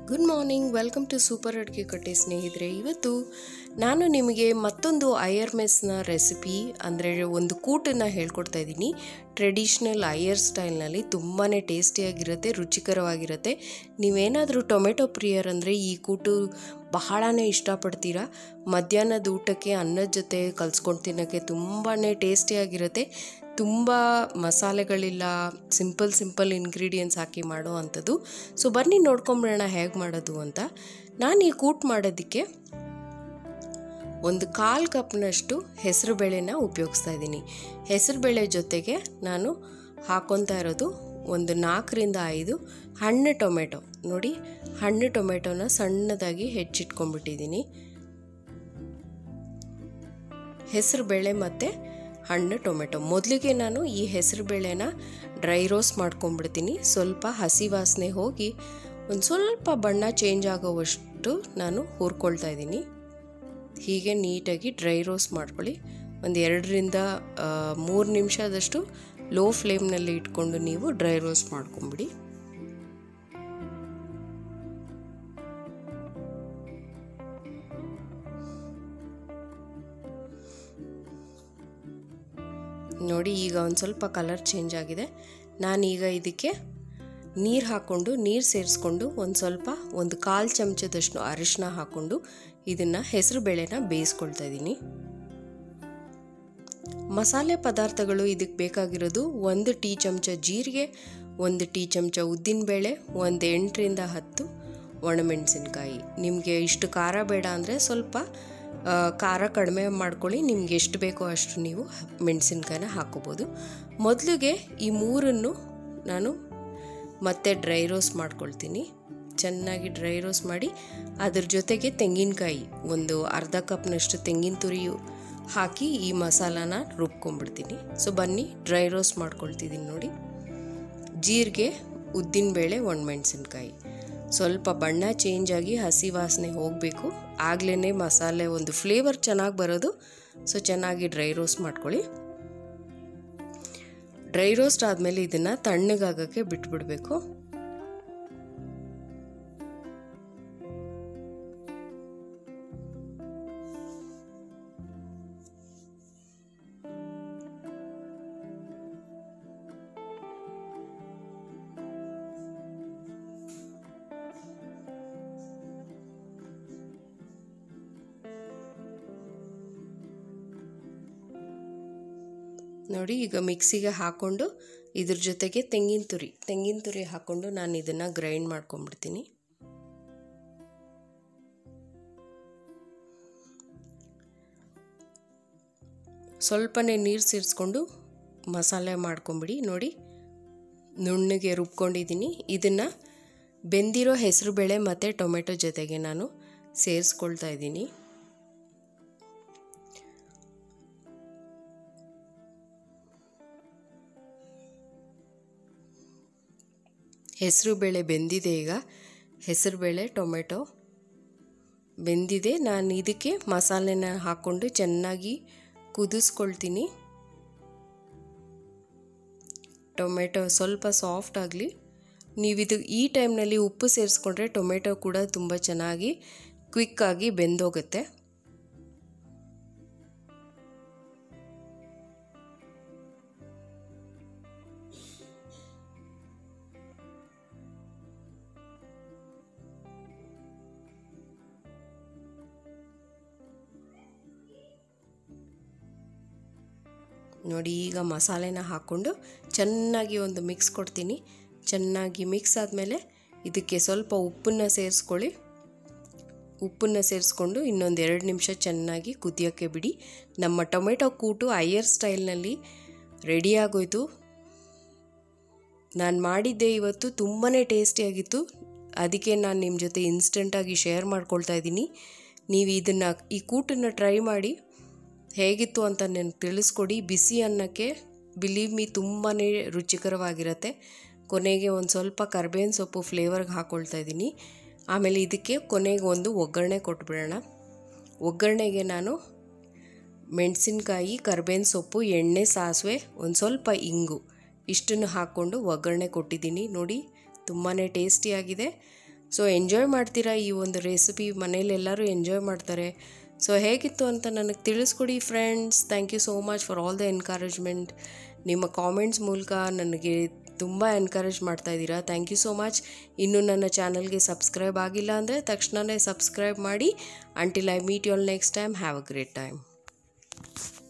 good morning welcome to super ಅಡುಗೆ ಕಟ್ಟೆ ಸ್ನೇಹಿತರೆ ಇವತ್ತು ನಾನು ನಿಮಗೆ ಮತ್ತೊಂದು ಅಯ್ಯರ್ ಮೆಸ್ನ ರೆಸಿಪಿ ಅಂದರೆ ಒಂದು ಕೂಟನ್ನು ಹೇಳ್ಕೊಡ್ತಾ ಇದ್ದೀನಿ ಟ್ರೆಡಿಷ್ನಲ್ ಅಯ್ಯರ್ ಸ್ಟೈಲ್ನಲ್ಲಿ ತುಂಬಾ ಟೇಸ್ಟಿಯಾಗಿರುತ್ತೆ ರುಚಿಕರವಾಗಿರುತ್ತೆ ನೀವೇನಾದರೂ ಟೊಮೆಟೊ ಪ್ರಿಯರ್ ಅಂದರೆ ಈ ಕೂಟು ಬಹಳನೇ ಇಷ್ಟಪಡ್ತೀರಾ ಮಧ್ಯಾಹ್ನದ ಊಟಕ್ಕೆ ಅನ್ನದ ಜೊತೆ ಕಲ್ಸ್ಕೊಂಡು ತಿನ್ನೋಕ್ಕೆ ತುಂಬಾ ಟೇಸ್ಟಿಯಾಗಿರುತ್ತೆ ತುಂಬ ಮಸಾಲೆಗಳಿಲ್ಲ ಸಿಂಪಲ್ ಸಿಂಪಲ್ ಇಂಗ್ರೀಡಿಯೆಂಟ್ಸ್ ಹಾಕಿ ಮಾಡೋ ಅಂಥದ್ದು ಸೊ ಬನ್ನಿ ನೋಡ್ಕೊಂಬಿಡೋಣ ಹೇಗೆ ಮಾಡೋದು ಅಂತ ನಾನು ಈ ಕೂಟ್ ಮಾಡೋದಕ್ಕೆ ಒಂದು ಕಾಲು ಕಪ್ನಷ್ಟು ಹೆಸರು ಬೇಳೆನ ಉಪಯೋಗಿಸ್ತಾ ಇದ್ದೀನಿ ಹೆಸರು ಬೇಳೆ ಜೊತೆಗೆ ನಾನು ಹಾಕೊತಾ ಇರೋದು ಒಂದು ನಾಲ್ಕರಿಂದ ಐದು ಹಣ್ಣು ಟೊಮೆಟೊ ನೋಡಿ ಹಣ್ಣು ಟೊಮೆಟೊನ ಸಣ್ಣದಾಗಿ ಹೆಚ್ಚಿಟ್ಕೊಂಡ್ಬಿಟ್ಟಿದ್ದೀನಿ ಹೆಸರು ಬೇಳೆ ಮತ್ತು ಹಣ್ಣು ಟೊಮೆಟೊ ಮೊದಲಿಗೆ ನಾನು ಈ ಹೆಸರು ಬೇಳೆನ ಡ್ರೈ ರೋಸ್ಟ್ ಮಾಡ್ಕೊಂಡ್ಬಿಡ್ತೀನಿ ಸ್ವಲ್ಪ ಹಸಿ ವಾಸನೆ ಹೋಗಿ ಒಂದು ಸ್ವಲ್ಪ ಬಣ್ಣ ಚೇಂಜ್ ಆಗೋವಷ್ಟು ನಾನು ಹುರ್ಕೊಳ್ತಾ ಇದ್ದೀನಿ ಹೀಗೆ ನೀಟಾಗಿ ಡ್ರೈ ರೋಸ್ಟ್ ಮಾಡ್ಕೊಳ್ಳಿ ಒಂದು ಎರಡರಿಂದ ಮೂರು ನಿಮಿಷದಷ್ಟು ಲೋ ಫ್ಲೇಮ್ನಲ್ಲಿ ಇಟ್ಕೊಂಡು ನೀವು ಡ್ರೈ ರೋಸ್ಟ್ ಮಾಡ್ಕೊಂಬಿಡಿ ನೋಡಿ ಈಗ ಒಂದು ಸ್ವಲ್ಪ ಕಲರ್ ಚೇಂಜ್ ಆಗಿದೆ ನಾನೀಗ ಇದಕ್ಕೆ ನೀರು ಹಾಕ್ಕೊಂಡು ನೀರು ಸೇರಿಸ್ಕೊಂಡು ಒಂದು ಸ್ವಲ್ಪ ಒಂದು ಕಾಲು ಚಮಚದಷ್ಟು ಅರಿಶಿನ ಹಾಕ್ಕೊಂಡು ಇದನ್ನು ಹೆಸರು ಬೇಳೆನ ಬೇಯಿಸ್ಕೊಳ್ತಾ ಇದ್ದೀನಿ ಮಸಾಲೆ ಪದಾರ್ಥಗಳು ಇದಕ್ಕೆ ಬೇಕಾಗಿರೋದು ಒಂದು ಟೀ ಚಮಚ ಜೀರಿಗೆ ಒಂದು ಟೀ ಚಮಚ ಉದ್ದಿನಬೇಳೆ ಒಂದು ಎಂಟರಿಂದ ಹತ್ತು ಒಣಮೆಣಸಿನ್ಕಾಯಿ ನಿಮಗೆ ಇಷ್ಟು ಖಾರ ಬೇಡ ಅಂದರೆ ಸ್ವಲ್ಪ ಖಾರ ಕಡಿಮೆ ಮಾಡ್ಕೊಳ್ಳಿ ನಿಮ್ಗೆ ಎಷ್ಟು ಬೇಕೋ ಅಷ್ಟು ನೀವು ಮೆಣಸಿನ್ಕಾಯಿನ ಹಾಕೋಬೋದು ಮೊದಲಿಗೆ ಈ ಮೂರನ್ನು ನಾನು ಮತ್ತೆ ಡ್ರೈ ರೋಸ್ಟ್ ಮಾಡ್ಕೊಳ್ತೀನಿ ಚೆನ್ನಾಗಿ ಡ್ರೈ ರೋಸ್ಟ್ ಮಾಡಿ ಅದ್ರ ಜೊತೆಗೆ ತೆಂಗಿನಕಾಯಿ ಒಂದು ಅರ್ಧ ಕಪ್ನಷ್ಟು ತೆಂಗಿನ ತುರಿಯು ಹಾಕಿ ಈ ಮಸಾಲಾನ ರುಬ್ಕೊಂಡ್ಬಿಡ್ತೀನಿ ಸೊ ಬನ್ನಿ ಡ್ರೈ ರೋಸ್ಟ್ ಮಾಡ್ಕೊಳ್ತಿದ್ದೀನಿ ನೋಡಿ ಜೀರಿಗೆ ಉದ್ದಿನಬೇಳೆ ಒಣಮೆಣಸಿನ್ಕಾಯಿ ಸ್ವಲ್ಪ ಬಣ್ಣ ಚೇಂಜ್ ಆಗಿ ಹಸಿ ವಾಸನೆ ಹೋಗಬೇಕು ಆಗ್ಲೇ ಮಸಾಲೆ ಒಂದು ಫ್ಲೇವರ್ ಚೆನ್ನಾಗಿ ಬರೋದು ಸೊ ಚೆನ್ನಾಗಿ ಡ್ರೈ ರೋಸ್ಟ್ ಮಾಡ್ಕೊಳ್ಳಿ ಡ್ರೈ ರೋಸ್ಟ್ ಆದಮೇಲೆ ಇದನ್ನು ತಣ್ಣಗಾಗಕ್ಕೆ ಬಿಟ್ಬಿಡಬೇಕು ನೋಡಿ ಈಗ ಮಿಕ್ಸಿಗೆ ಹಾಕ್ಕೊಂಡು ಇದ್ರ ಜೊತೆಗೆ ತೆಂಗಿನ ತುರಿ ತೆಂಗಿನ ತುರಿ ಹಾಕ್ಕೊಂಡು ನಾನು ಇದನ್ನು ಗ್ರೈಂಡ್ ಮಾಡ್ಕೊಂಡ್ಬಿಡ್ತೀನಿ ಸ್ವಲ್ಪನೇ ನೀರು ಸೇರಿಸ್ಕೊಂಡು ಮಸಾಲೆ ಮಾಡ್ಕೊಂಬಿಡಿ ನೋಡಿ ನುಣ್ಣಗೆ ರುಬ್ಕೊಂಡಿದ್ದೀನಿ ಇದನ್ನು ಬೆಂದಿರೋ ಹೆಸರು ಬೇಳೆ ಮತ್ತು ಟೊಮೆಟೊ ಜೊತೆಗೆ ನಾನು ಸೇರಿಸ್ಕೊಳ್ತಾ ಇದ್ದೀನಿ ಹೆಸರು ಬೇಳೆ ಬೆಂದಿದೆ ಈಗ ಹೆಸರು ಬೇಳೆ ಟೊಮೆಟೊ ಬೆಂದಿದೆ ನಾನು ಇದಕ್ಕೆ ಮಸಾಲೆನ ಹಾಕ್ಕೊಂಡು ಚೆನ್ನಾಗಿ ಕುದಿಸ್ಕೊಳ್ತೀನಿ ಟೊಮೆಟೊ ಸ್ವಲ್ಪ ಸಾಫ್ಟ್ ಆಗಲಿ ನೀವಿದು ಈ ಟೈಮ್ನಲ್ಲಿ ಉಪ್ಪು ಸೇರಿಸ್ಕೊಂಡ್ರೆ ಟೊಮೆಟೊ ಕೂಡ ತುಂಬ ಚೆನ್ನಾಗಿ ಕ್ವಿಕ್ಕಾಗಿ ಬೆಂದೋಗುತ್ತೆ ನೋಡಿ ಈಗ ಮಸಾಲೆನ ಹಾಕ್ಕೊಂಡು ಚೆನ್ನಾಗಿ ಒಂದು ಮಿಕ್ಸ್ ಕೊಡ್ತೀನಿ ಚೆನ್ನಾಗಿ ಮಿಕ್ಸ್ ಆದಮೇಲೆ ಇದಕ್ಕೆ ಸ್ವಲ್ಪ ಉಪ್ಪನ್ನು ಸೇರಿಸ್ಕೊಳ್ಳಿ ಉಪ್ಪನ್ನು ಸೇರಿಸ್ಕೊಂಡು ಇನ್ನೊಂದು ಎರಡು ನಿಮಿಷ ಚೆನ್ನಾಗಿ ಕುದಿಯೋಕ್ಕೆ ಬಿಡಿ ನಮ್ಮ ಟೊಮೆಟೊ ಕೂಟು ಅಯ್ಯರ್ ಸ್ಟೈಲ್ನಲ್ಲಿ ರೆಡಿ ಆಗೋಯ್ತು ನಾನು ಮಾಡಿದ್ದೆ ಇವತ್ತು ತುಂಬಾ ಟೇಸ್ಟಿಯಾಗಿತ್ತು ಅದಕ್ಕೆ ನಾನು ನಿಮ್ಮ ಜೊತೆ ಇನ್ಸ್ಟೆಂಟಾಗಿ ಶೇರ್ ಮಾಡ್ಕೊಳ್ತಾ ಇದ್ದೀನಿ ನೀವು ಇದನ್ನು ಈ ಕೂಟನ್ನು ಟ್ರೈ ಮಾಡಿ ಹೇಗಿತ್ತು ಅಂತ ನನಗೆ ತಿಳಿಸ್ಕೊಡಿ ಬಿಸಿ ಅನ್ನಕ್ಕೆ ಬಿಲೀವ್ ಮೀ ತುಂಬಾ ರುಚಿಕರವಾಗಿರುತ್ತೆ ಕೊನೆಗೆ ಒಂದು ಸ್ವಲ್ಪ ಕರ್ಬೇವಿನ ಸೊಪ್ಪು ಫ್ಲೇವರ್ಗೆ ಹಾಕ್ಕೊಳ್ತಾ ಇದ್ದೀನಿ ಆಮೇಲೆ ಇದಕ್ಕೆ ಕೊನೆಗೆ ಒಂದು ಒಗ್ಗರಣೆ ಕೊಟ್ಬಿಡೋಣ ಒಗ್ಗರಣೆಗೆ ನಾನು ಮೆಣಸಿನ್ಕಾಯಿ ಕರ್ಬೇವಿನ ಸೊಪ್ಪು ಎಣ್ಣೆ ಸಾಸಿವೆ ಒಂದು ಸ್ವಲ್ಪ ಇಂಗು ಇಷ್ಟನ್ನು ಹಾಕ್ಕೊಂಡು ಒಗ್ಗರಣೆ ಕೊಟ್ಟಿದ್ದೀನಿ ನೋಡಿ ತುಂಬಾ ಟೇಸ್ಟಿಯಾಗಿದೆ ಸೊ ಎಂಜಾಯ್ ಮಾಡ್ತೀರಾ ಈ ಒಂದು ರೆಸಿಪಿ ಮನೇಲಿ ಎಲ್ಲರೂ ಎಂಜಾಯ್ ಮಾಡ್ತಾರೆ ಸೊ ಹೇಗಿತ್ತು ಅಂತ ನನಗೆ ತಿಳಿಸ್ಕೊಡಿ friends thank you so much for all the encouragement ನಿಮ್ಮ ಕಾಮೆಂಟ್ಸ್ ಮೂಲಕ ನನಗೆ ತುಂಬ ಎನ್ಕರೇಜ್ ಮಾಡ್ತಾ ಇದ್ದೀರಾ ಥ್ಯಾಂಕ್ ಯು ಸೋ ಮಚ್ ಇನ್ನೂ ನನ್ನ ಚಾನಲ್ಗೆ ಸಬ್ಸ್ಕ್ರೈಬ್ ಆಗಿಲ್ಲ ಅಂದರೆ ತಕ್ಷಣವೇ ಸಬ್ಸ್ಕ್ರೈಬ್ ಮಾಡಿ until I meet you all next time have a great time